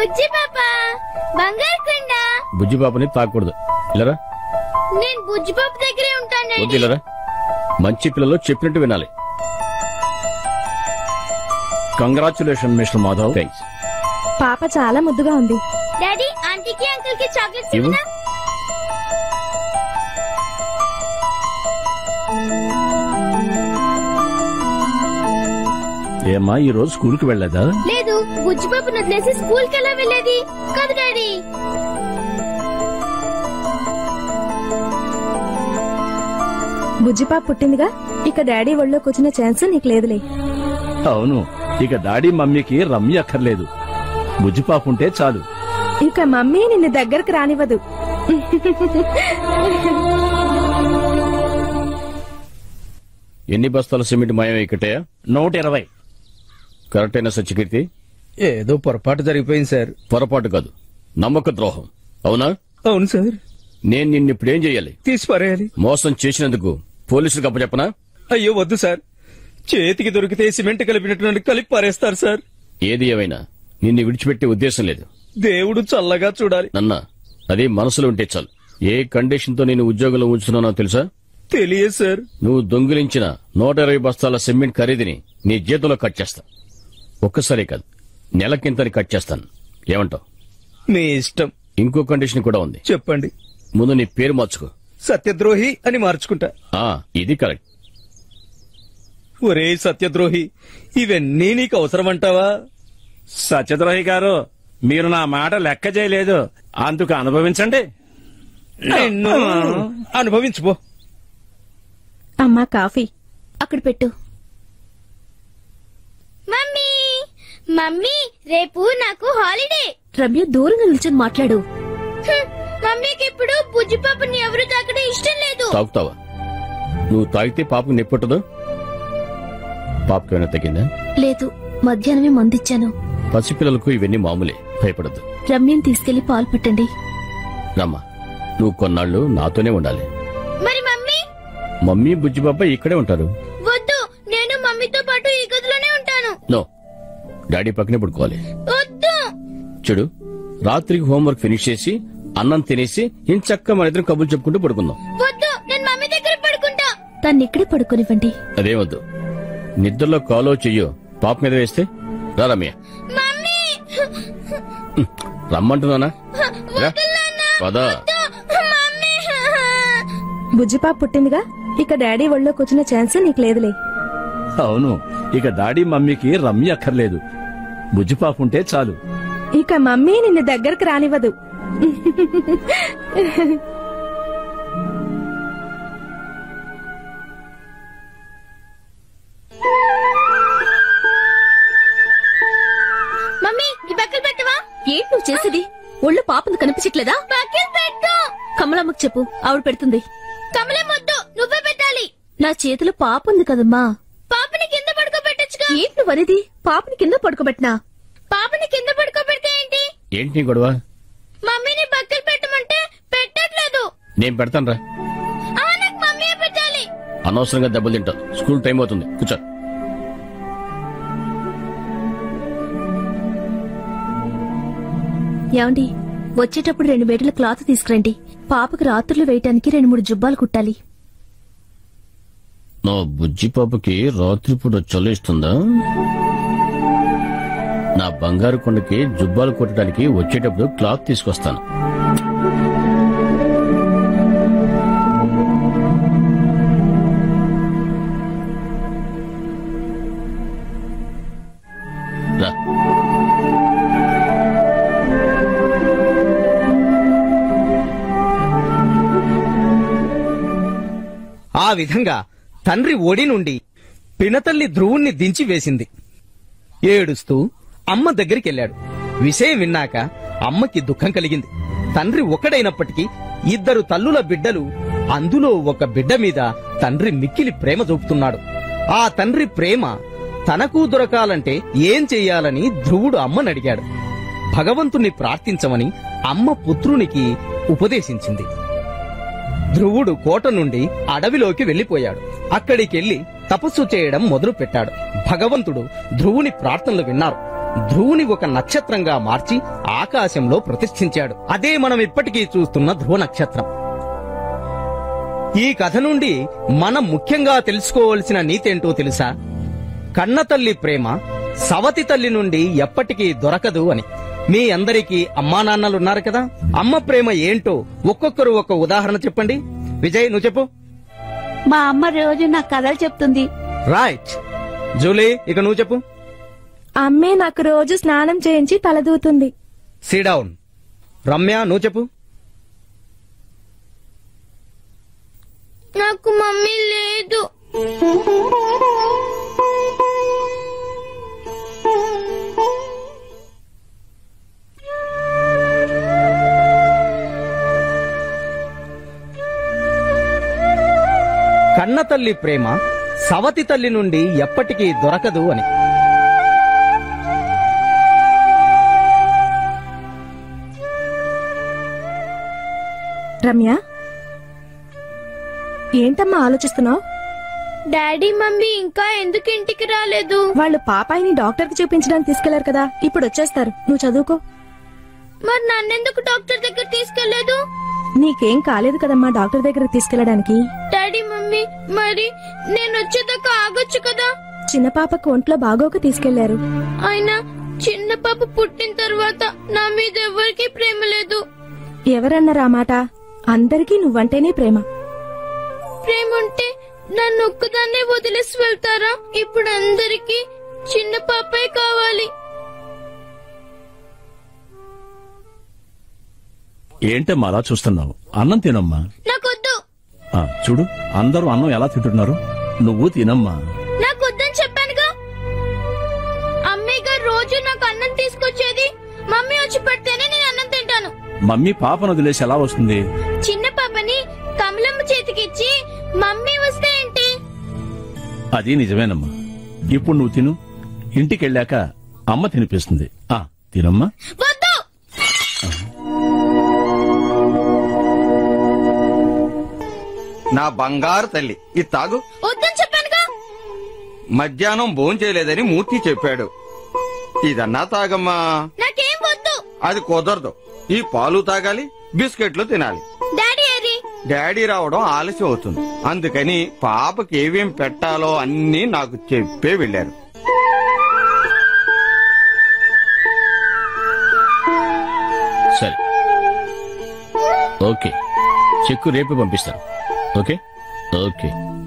బుజ్జి పాప బంగారు కొండ బుజ్జి పాపని తాకూడదు ఇల్లరా నేను బుజ్జి పాప దగ్గరే ఉంటాను వద్దు డాడీ ఇల్లరా మంచి పిల్లలు చెప్పినట్టు వినాలి కంగ్రాచులేషన్ మిస్టర్ మాధవ్ థ్యాంక్స్ పాప చాలా ముద్దుగా ఉంది డాడీ ఆంటీకి అంకుల్ కి చాక్లెట్స్ ఇవ్వు. ఇవ్వనా ఏమ్మా ఈ రోజు స్కూల్కి వెళ్ళలేదా లేదు బుజ్జి పాపను వదిలేసి స్కూల్ కి ఎలా వెళ్ళేది కాదు డాడీ బుజ్జిపాప పుట్టిందిగా ఇక డాడీ ఒళ్ళో కూర్చునే ఛాన్స్ నీకు లేదులే అవును ఇక డాడీ మమ్మీకి రమ్మి అక్కర్లేదు బుజ్జి పాప ఉంటే చాలు ఇక మమ్మీ నిన్ను దగ్గరకు రానివ్వదు ఎన్ని బస్తాల సిమెంట్ మాయం ఇక్కటే నూట ఇరవై కరెక్ట్ అయిన సత్యకీర్తి ఏదో పొరపాటు జరిగిపోయింది సార్ పొరపాటు కాదు నమ్మక ద్రోహం అవునా అవును సార్ నేను నిన్ను ఇప్పుడేం చెయ్యాలి తీసి పారేయాలి మోసం చేసినందుకు పోలీసులకు అప్పచెప్పనా అయ్యో వద్దు సార్ చేతికి దొరికితే సిమెంట్ కలిపినట్టు కలిపి పారేస్తారు సార్ ఏది ఏమైనా నిన్ను విడిచిపెట్టే ఉద్దేశం లేదు దేవుడు చల్లగా చూడాలి నన్న అది మనసులో ఉంటే చాలు ఏ కండిషన్ తో నేను ఉద్యోగంలో ఉంచుతున్నానో తెలుసా తెలియదు సార్ నువ్వు దొంగిలించిన నూట ఇరవై బస్తాల సిమెంట్ ఖరీదుని నీ జీతంలో కట్ చేస్తా ఒక్కసారి కాదు నెలకింతని కట్ చేస్తాను ఏమంటావు మీ ఇష్టం ఇంకో కండిషన్ కూడా ఉంది చెప్పండి ముందు నీ పేరు మార్చుకో సత్యద్రోహి అని మార్చుకుంటా ఆ ఇది కరెక్ట్ ఒరే సత్యద్రోహి ఇవన్నీ నీకు అవసరమంటావా సత్యద్రోహి గారు మీరు నా మాట లెక్క చేయలేదు అందుకు అనుభవించండి నిన్ను అనుభవించుకో అమ్మా కాఫీ అక్కడ పెట్టు మమ్మీ మమ్మీ రేపు నాకు హాలిడే రమ్య దూరంగా నిల్చొని మాట్లాడు హ్మ్, మమ్మీకి ఇప్పుడు బుజ్జి పాపని ఎవరు తాకడం ఇష్టం లేదు తాగుతావా నువ్వు తాగితే పాపకు నొప్పి పాపకు ఏమైనా తగ్గిందా లేదు మధ్యాహ్నమే మందిచ్చాను పసిపిల్లలకు ఇవన్నీ మామూలే భయపడద్దు రమ్యని తీసుకెళ్లి పాలు పెట్టండి రమ్మా నువ్వు కొన్నాళ్ళు నాతోనే ఉండాలి మరి మమ్మీ మమ్మీ బుజ్జిబాబా ఇక్కడే ఉంటారు వద్దు నేను మమ్మీతో పాటు ఈ గదిలోనే ఉంటాను నో డాడీ పక్కనే పడుకోవాలి వద్దు చూడు రాత్రికి హోంవర్క్ ఫినిష్ చేసి అన్నం తినేసి ఇంచక్క మన ఇద్దరం కబుర్లు చెప్పుకుంటూ పడుకుందాం వద్దు నేను మమ్మీ దగ్గర పడుకుంటా దాన్ని ఇక్కడే పడుకోనివ్వండి అదేమొద్దు నిద్రలో కాలో చెయ్యో పాప మీద వేస్తే రా రమ్య మమ్మీ రమ్మంటున్నానా రా. పద మమ్మీ బుజ్జిపాప పుట్టిందిగా ఇక డాడీ ఒళ్ళో కూర్చునే ఛాన్స్ నీకు లేదులే అవును ఇక డాడీ మమ్మీకి రమ్మి అక్కర్లేదు బుజ్జిపాప ఉంటే చాలు ఇక మమ్మీ నిన్ను దగ్గరకు రానివ్వదు మమ్మీ ఈ బక్కలు పెట్టవా ఏంటి నువ్వు చేసేది ఒళ్ళు పాపను కనిపించట్లేదా బక్కలు పెట్టు కమలమ్మకు చెప్పు ఆవిడ పెడుతుంది కమలం వద్దు నువ్వే పెట్టాలి నా చేతిలో పాప ఉంది కదమ్మా పాపని కింద పడుకోబెట్టచ్చుగా ఏంటి నువ్వు అనేది పాపని కింద పడుకోబెట్టినా పాపని కింద పడుకోబెడితే ఏంటి ఏంటి నీ గొడవ మమ్మీని బక్కలు పెట్టమంటే పెట్టట్లేదు నేను పెడతానురా ఆ నాకు మమ్మీ పెట్టాలి అనవసరంగా దెబ్బలు తింటావు స్కూల్ టైం అవుతుంది కూర్చో ఏమండి వచ్చేటప్పుడు రెండు మీటర్ల క్లాత్ తీసుకురండి పాపకు రాత్రులు వేయటానికి రెండు మూడు జుబ్బాలు కుట్టాలి నా బుజ్జి పాపకి రాత్రిపూట చల్లిస్తుందా నా బంగారు కొండకి జుబ్బాలు కొట్టడానికి వచ్చేటప్పుడు క్లాత్ తీసుకొస్తాను రా ఆ విధంగా తండ్రి ఒడి నుండి పినతల్లి ధ్రువుణ్ణి దించి వేసింది ఏడుస్తూ అమ్మ దగ్గరికెళ్ళాడు విషయం విన్నాక అమ్మకి దుఃఖం కలిగింది తండ్రి ఒక్కడైనప్పటికీ ఇద్దరు తల్లుల బిడ్డలు అందులో ఒక బిడ్డ మీద తండ్రి మిక్కిలి ప్రేమ చూపుతున్నాడు ఆ తండ్రి ప్రేమ తనకు దొరకాలంటే ఏం చెయ్యాలని ధ్రువుడు అమ్మని అడిగాడు భగవంతుణ్ణి ప్రార్థించమని అమ్మ పుత్రునికి ఉపదేశించింది ధ్రువుడు కోట నుండి అడవిలోకి వెళ్లిపోయాడు అక్కడికెళ్లి తపస్సు చేయడం మొదలు పెట్టాడు భగవంతుడు ధ్రువుని ప్రార్థనలు విన్నారు ధ్రువుని ఒక నక్షత్రంగా మార్చి ఆకాశంలో ప్రతిష్ఠించాడు అదే మనం ఇప్పటికీ చూస్తున్న ధ్రువ నక్షత్రం ఈ కథ నుండి మనం ముఖ్యంగా తెలుసుకోవలసిన నీతేంటో తెలుసా కన్నతల్లి ప్రేమ సవతి తల్లి నుండి ఎప్పటికీ దొరకదు అని మీ అందరికీ అమ్మా నాన్నలున్నారు కదా అమ్మ ప్రేమ ఏంటో ఒక్కొక్కరు ఒక ఉదాహరణ చెప్పండి విజయ్ నువ్వు చెప్పు మా అమ్మ రోజు నాకు కథలు చెప్తుంది రైట్ జూలీ ఇక నువ్వు చెప్పు అమ్మే నాకు రోజు స్నానం చేయించి తలదూతుంది డౌన్ రమ్య నువ్వు చెప్పు నాకు మమ్మీ లేదు కన్నతల్లి ప్రేమ సవతి తల్లి నుండి ఎప్పటికీ దొరకదు అని రమ్య ఏంటమ్మా ఆలోచిస్తున్నావు డాడీ మమ్మీ ఇంకా ఎందుకు ఇంటికి రాలేదు వాళ్ళు పాపాయిని డాక్టర్ కి చూపించడానికి తీసుకెళ్లారు కదా ఇప్పుడు వచ్చేస్తారు నువ్వు చదువుకో మరి నన్నెందుకు డాక్టర్ దగ్గర తీసుకెళ్లేదు నీకేం కాలేదు కదమ్మా డాక్టర్ దగ్గరకు తీసుకెళ్లడానికి డాడీ మమ్మీ మరి నేను వచ్చేదాకా ఆగొచ్చు కదా చిన్న పాపకు ఒంట్లో బాగోక తీసుకెళ్లారు అయినా చిన్న పాప పుట్టిన తర్వాత నా మీద ఎవరికీ ప్రేమ లేదు ఎవరన్నారా మాట అందరికీ నువ్వంటేనే ప్రేమ ప్రేమ ఉంటే నన్ను ఒక్కదాన్నే వదిలేసి వెళ్తారా ఇప్పుడు అందరికీ చిన్న పాపే కావాలి ఏంటమ్మా అలా చూస్తున్నావు అన్నం తినమ్మా నాకొద్దు ఆ, చూడు అందరూ అన్నం ఎలా తింటున్నారు నువ్వు తినమ్మా నాకొద్దని చెప్పానుగా అమ్మయ్య గారు రోజు నాకు అన్నం తీసుకొచ్చేది మమ్మీ వచ్చి పెడితేనే నేను అన్నం తింటాను మమ్మీ పాపను వదిలేసి ఎలా వస్తుంది చిన్న పాపని కమలమ్మ చేతికిచ్చి మమ్మీ వస్తే ఏంటి అది నిజమేనమ్మా ఇప్పుడు నువ్వు తిను ఇంటికెళ్ళాక అమ్మ తినిపిస్తుంది ఆ తినమ్మా వద్దు నా బంగారు తల్లి ఇది తాగు వద్దని చెప్పానుగా మధ్యాహ్నం భోంచేయలేదని మూర్తి చెప్పాడు ఇదన్నా తాగమ్మా నాకేం వద్దు అది కుదరదు ఈ పాలు తాగాలి బిస్కెట్లు తినాలి డాడీ ఏరి డాడీ రావడం ఆలస్యం అవుతుంది అందుకని పాపకి ఏమేం పెట్టాలో అన్నీ నాకు చెప్పే వెళ్ళారు సరే ఓకే చెక్కు రేపు పంపిస్తాను ఓకే ఓకే